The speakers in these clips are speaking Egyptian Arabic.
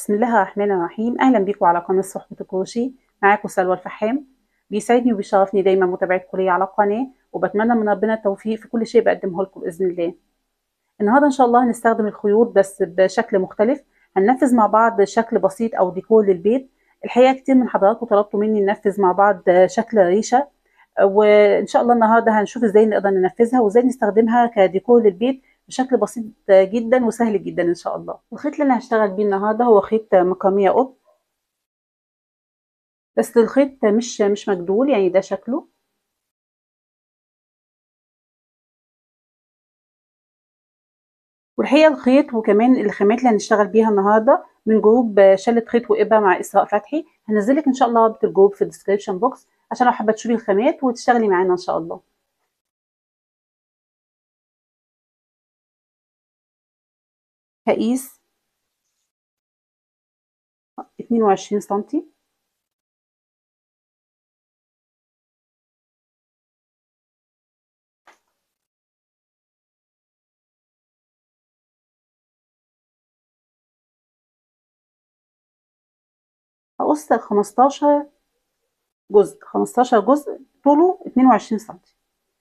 بسم الله الرحمن الرحيم اهلا بيكم على قناه صحبه الكروشيه معاكم سلوى الفحام بيسعدني وبيشرفني دايما متابعتكم ليا على القناه وبتمنى من ربنا التوفيق في كل شيء بقدمه لكم باذن الله النهارده ان شاء الله هنستخدم الخيوط بس بشكل مختلف هننفذ مع بعض شكل بسيط او ديكور للبيت الحقيقه كتير من حضراتكم طلبتوا مني ننفذ مع بعض شكل ريشه وان شاء الله النهارده هنشوف ازاي نقدر ننفذها وازاي نستخدمها كديكور للبيت بشكل بسيط جدا وسهل جدا ان شاء الله الخيط اللي انا هشتغل بيه النهارده هو خيط مقاميه قط بس الخيط مش مش مجدول يعني ده شكله والحقيقه الخيط وكمان الخامات اللي هنشتغل بيها النهارده من جروب شله خيط وابره مع اسراء فتحي هنزلك ان شاء الله رابط الجروب في الديسكربشن بوكس عشان لو حابه تشوفي الخامات وتشتغلي معانا ان شاء الله هقيس 22 سنتي هقص 15 جزء 15 جزء طوله 22 سنتي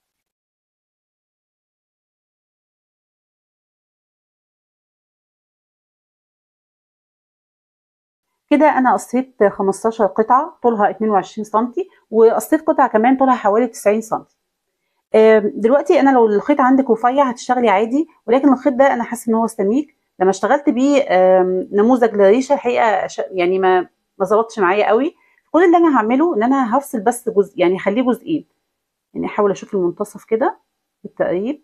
كده انا قصيت 15 قطعه طولها 22 سم وقصيت قطعه كمان طولها حوالي 90 سم دلوقتي انا لو الخيط عندك رفيع هتشتغلي عادي ولكن الخيط ده انا حاسه ان هو سميك لما اشتغلت بيه نموذج للريشه الحقيقه يعني ما ما ظبطش معايا قوي كل اللي انا هعمله ان انا هفصل بس جزء يعني اخليه جزئين يعني احاول اشوف المنتصف كده بالتقريب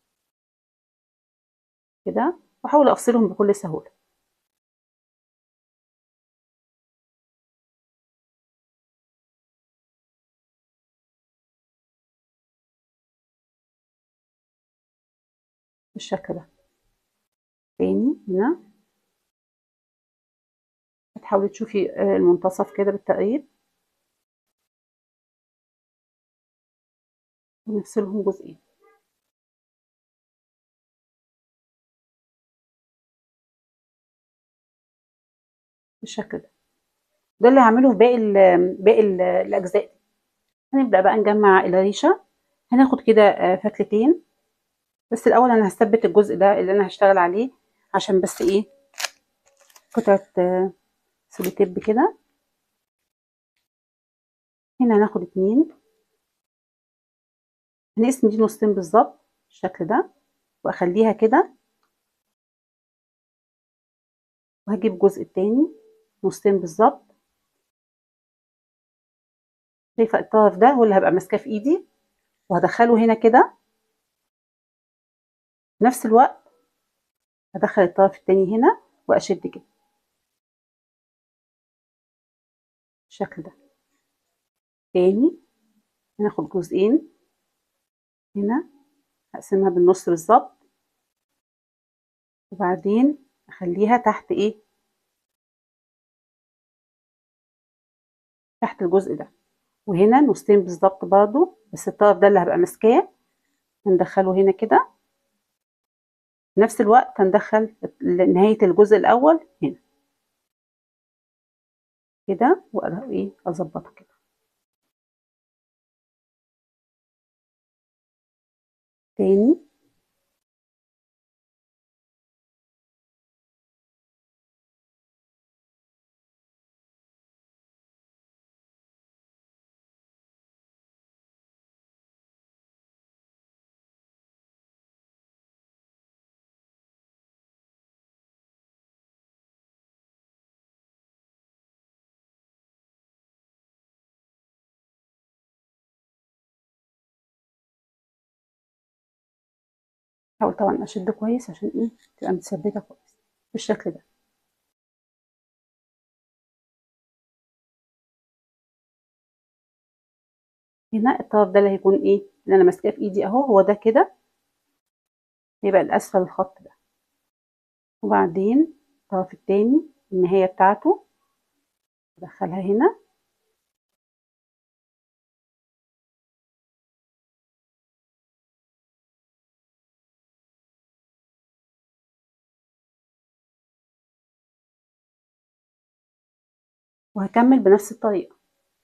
كده واحاول افصلهم بكل سهوله بالشكل ده تاني هنا هتحاولي تشوفي المنتصف كده بالتقريب ونفصلهم جزئين بالشكل ده ده اللي هعمله في باقي ال باقي ال الاجزاء دي هنبدا بقى نجمع الريشه هناخد كده فتلتين بس الاول انا هثبت الجزء ده اللي انا هشتغل عليه عشان بس ايه قطعه سوليتيب كده هنا هناخد اتنين هنقسم دي نصين بالظبط بالشكل ده واخليها كده وهجيب الجزء التاني نصين بالظبط شايفه الطرف ده هو اللي هبقى ماسكاه في ايدي وهدخله هنا كده في نفس الوقت هدخل الطرف التاني هنا واشد كده بالشكل ده تاني هناخد جزئين هنا هقسمها بالنص بالظبط وبعدين اخليها تحت ايه تحت الجزء ده وهنا نصين بالظبط برضو بس الطرف ده اللي هبقى ماسكاه هندخله هنا كده في نفس الوقت هندخل نهاية الجزء الأول هنا كده وايه اظبطه كده تاني حاول طبعا اشد كويس عشان ايه تبقى متثبته كويس بالشكل ده هنا الطرف ده اللي هيكون ايه اللي انا ماسكاه في ايدي اهو هو ده كده يبقى الاسفل الخط ده وبعدين الطرف التاني النهايه بتاعته ادخلها هنا وهكمل بنفس الطريقة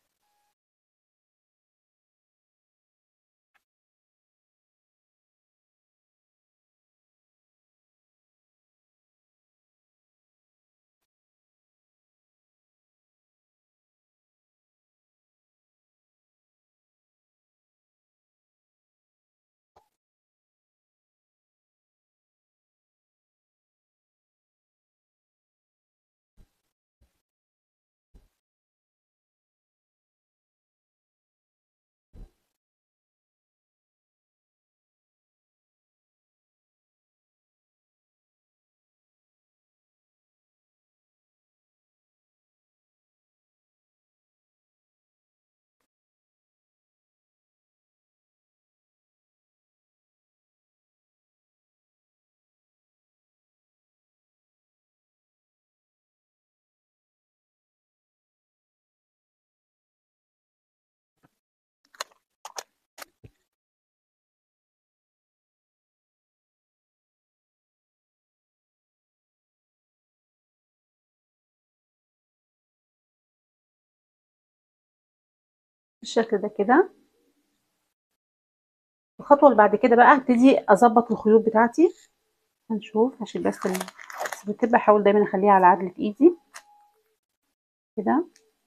بالشكل ده كده الخطوة اللي بعد كده بقى هبتدي أظبط الخيوط بتاعتي هنشوف عشان بس السبتيب بحاول دايما أخليها على عدلة إيدي كده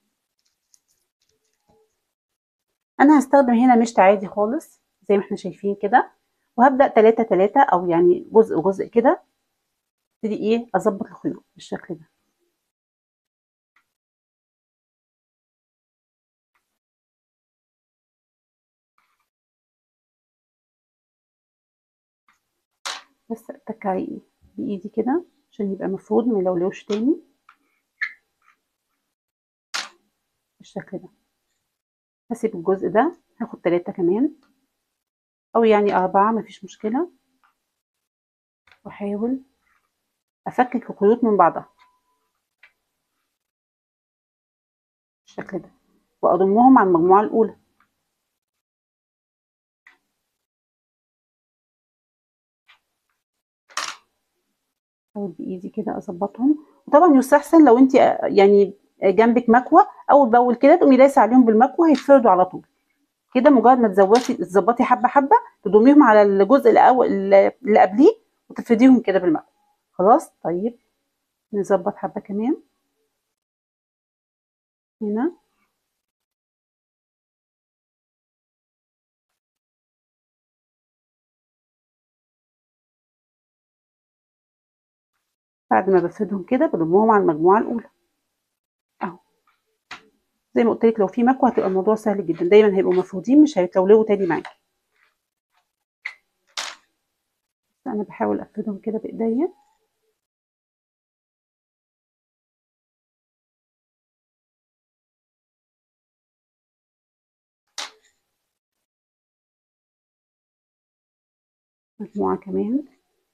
أنا هستخدم هنا مشط عادي خالص زي ما احنا شايفين كده وهبدأ تلاتة تلاتة أو يعني جزء جزء كده ابتدي إيه أظبط الخيوط بالشكل ده بس اتك عليه بايدي كده عشان يبقى مفرود ما يلولوش تاني بالشكل ده هسيب الجزء ده هاخد تلاتة كمان او يعني اربعة مفيش مشكلة واحاول افكك الخيوط من بعضها بالشكل ده واضمهم على المجموعة الاولى احاول بايدي كده اظبطهم وطبعا يستحسن لو انت يعني جنبك مكوه اول باول كده تقومي دايسه عليهم بالمكوه هيتفردوا على طول كده مجرد ما تزودي تظبطي حبه حبه تضميهم على الجزء الاول اللي قبليه وتفرديهم كده بالمكوه خلاص طيب نظبط حبه كمان هنا بعد ما بفردهم كده بضمهم على المجموعه الاولى اهو زي ما قلت لك لو في مكوه هتبقى الموضوع سهل جدا دايما هيبقوا مفرودين مش هيتلولوا تاني معاكي انا بحاول افردهم كده بايديا مجموعه كمان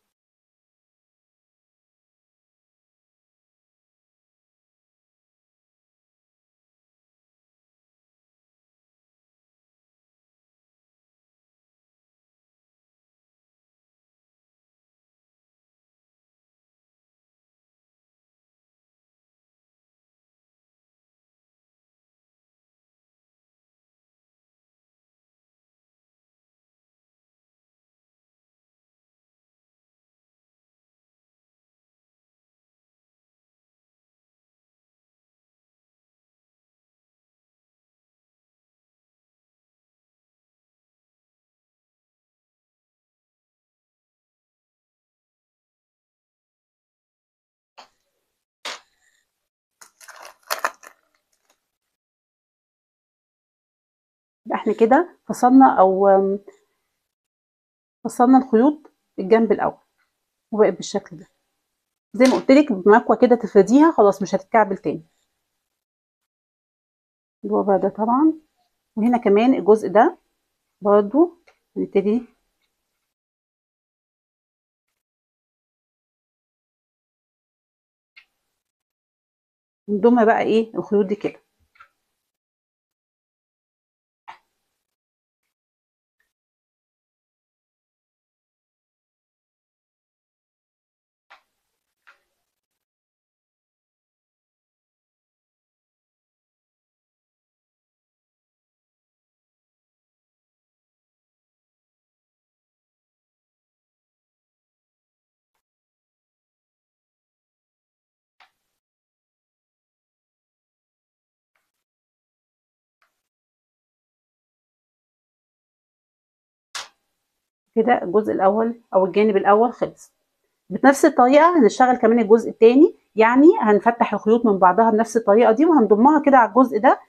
يبقى احنا كده فصلنا او فصلنا الخيوط الجنب الاول وبقت بالشكل ده زي ما قلت لك بمكوه كده تفرديها خلاص مش هتتكعبل تاني الوضع ده طبعا وهنا كمان الجزء ده برضو هنبتدي نضم بقى ايه الخيوط دي كده كده الجزء الاول او الجانب الاول خلص بنفس الطريقه هنشتغل كمان الجزء الثاني يعني هنفتح الخيوط من بعضها بنفس الطريقه دي وهنضمها كده على الجزء ده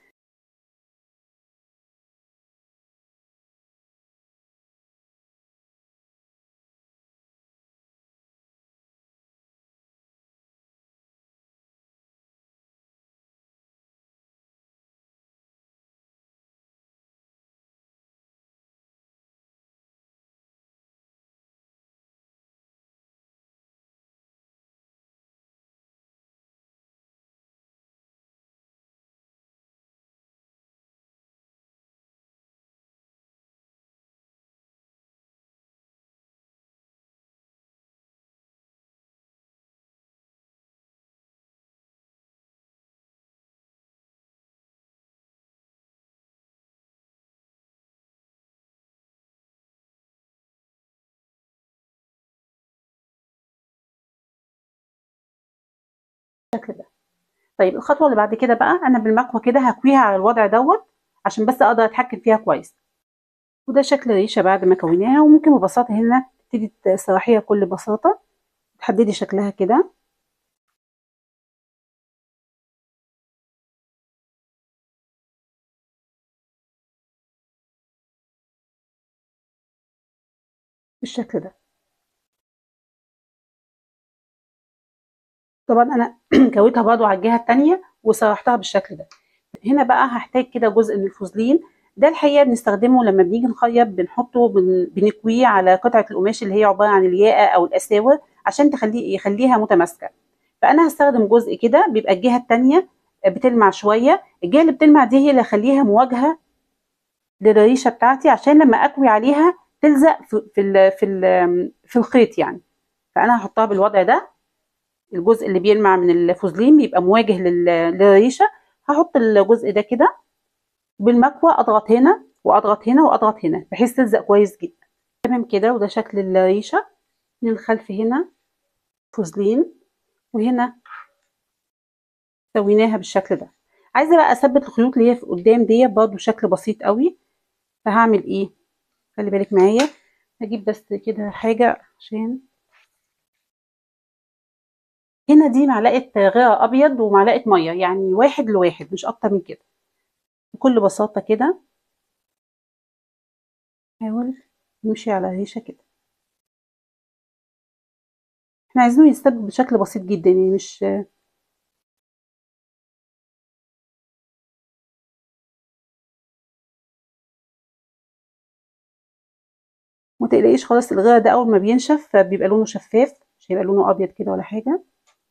بالشكل ده طيب الخطوه اللي بعد كده بقى انا بالمكوه كده هكويها على الوضع دوت عشان بس اقدر اتحكم فيها كويس وده شكل الريشه بعد ما كويناها وممكن ببساطه هنا تبتدي تسرحيها بكل بساطه تحددي شكلها كده بالشكل ده طبعا انا كويتها برضو على الجهه الثانيه وسرحتها بالشكل ده هنا بقى هحتاج كده جزء من الفوزلين ده الحقيقه بنستخدمه لما بنيجي نخيط بنحطه بن... بنكويه على قطعه القماش اللي هي عباره عن الياقه او الاساور عشان تخليه يخليها متماسكه فانا هستخدم جزء كده بيبقى الجهه الثانيه بتلمع شويه الجهه اللي بتلمع دي هي اللي هخليها مواجهه للريشه بتاعتي عشان لما اكوي عليها تلزق في في ال... في, ال... في الخيط يعني فانا هحطها بالوضع ده الجزء اللي بيلمع من الفوزلين بيبقى مواجه للريشه هحط الجزء ده كده بالمكوى اضغط هنا واضغط هنا واضغط هنا بحيث تلزق كويس جدا تمام كده وده شكل الريشه من الخلف هنا فوزلين وهنا سويناها بالشكل ده عايزه بقى اثبت الخيوط اللي هي في قدام دي برضو شكل بسيط قوي فهعمل ايه خلي بالك معايا هجيب بس كده حاجه عشان هنا دي معلقه غيره ابيض ومعلقه ميه يعني واحد لواحد مش اكتر من كده بكل بساطه كده نحاول نمشي على الريشه كده احنا عايزينه يستبدل بشكل بسيط جدا يعني مش متقلقيش خلاص الغيره ده اول ما بينشف فبيبقى لونه شفاف مش هيبقى لونه ابيض كده ولا حاجه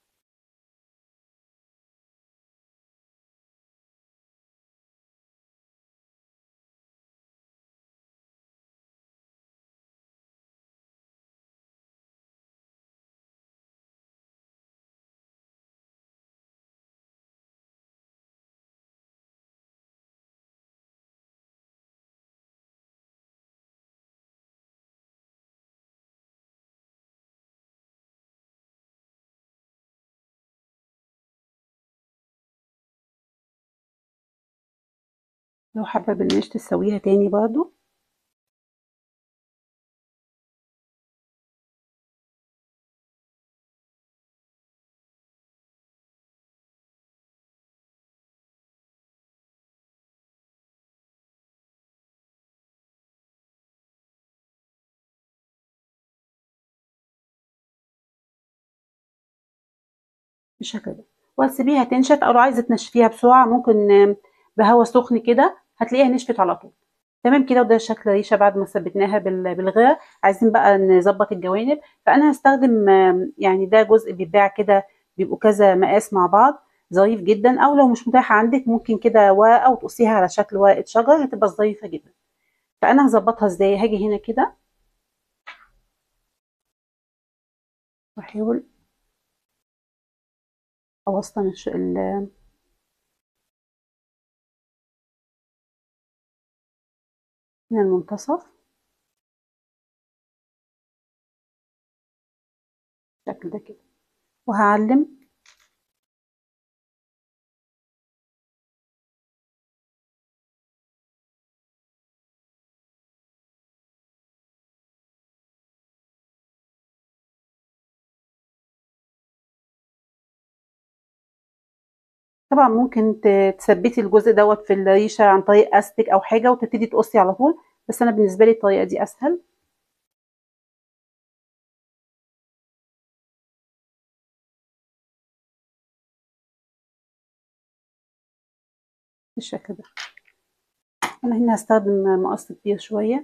لو حابه بالناش تسويها تاني برضو بالشكل ده وهتسيبيها تنشف او لو عايزه تنشفيها بسرعه ممكن بهواء سخن كده هتلاقيها نشفت على طول تمام كده وده شكل ريشه بعد ما ثبتناها بالغير عايزين بقى نظبط الجوانب فانا هستخدم يعني ده جزء بيتباع كده بيبقوا كذا مقاس مع بعض ظريف جدا او لو مش متاح عندك ممكن كده ورقه وتقصيها على شكل ورقه شجر هتبقى ظريفه جدا فانا هظبطها ازاي هاجي هنا كده واحاول اوسطن ال من المنتصف بالشكل ده كده وهعلم طبعا ممكن ت- تثبتي الجزء دوت في الريشة عن طريق استك او حاجة وتبتدي تقصي على طول بس انا بالنسبة لي الطريقة دي اسهل بالشكل ده انا هنا هستخدم مقص كبير شوية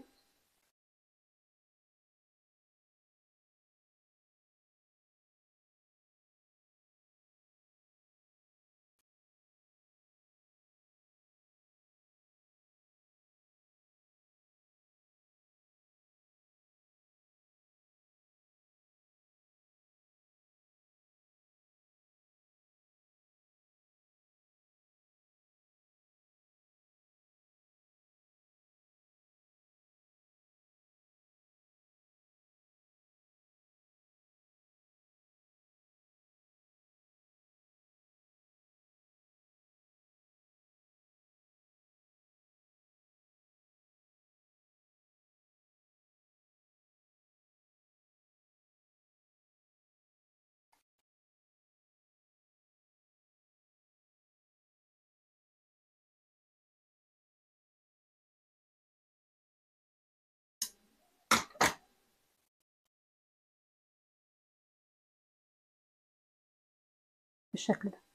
بالشكل ده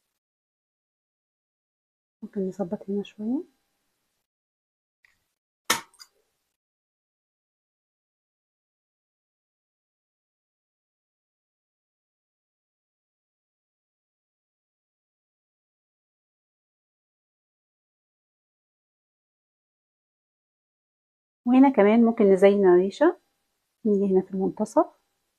ممكن نظبط هنا شوية وهنا كمان ممكن نزين الريشة نيجي هنا في المنتصف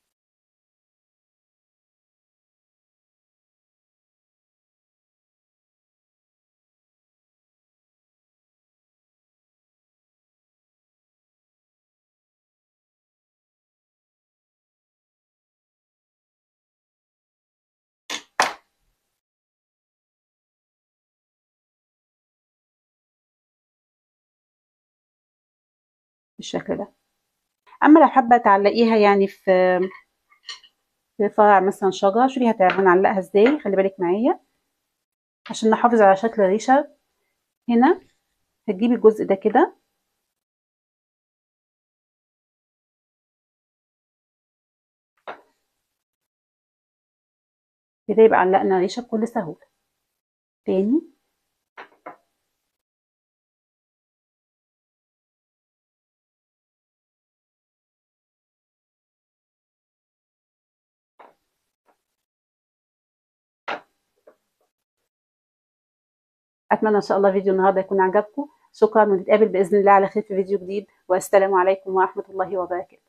بالشكل ده اما لو حابه تعلقيها يعني في في فرع مثلا شجره شوفي هنعلقها ازاي خلي بالك معايا عشان نحافظ على شكل الريشه هنا هتجيبي الجزء ده كده كده يبقى علقنا الريشه بكل سهوله تاني اتمنى ان شاء الله فيديو النهارده يكون عجبكم شكرا ونتقابل باذن الله على خير في فيديو جديد والسلام عليكم ورحمه الله وبركاته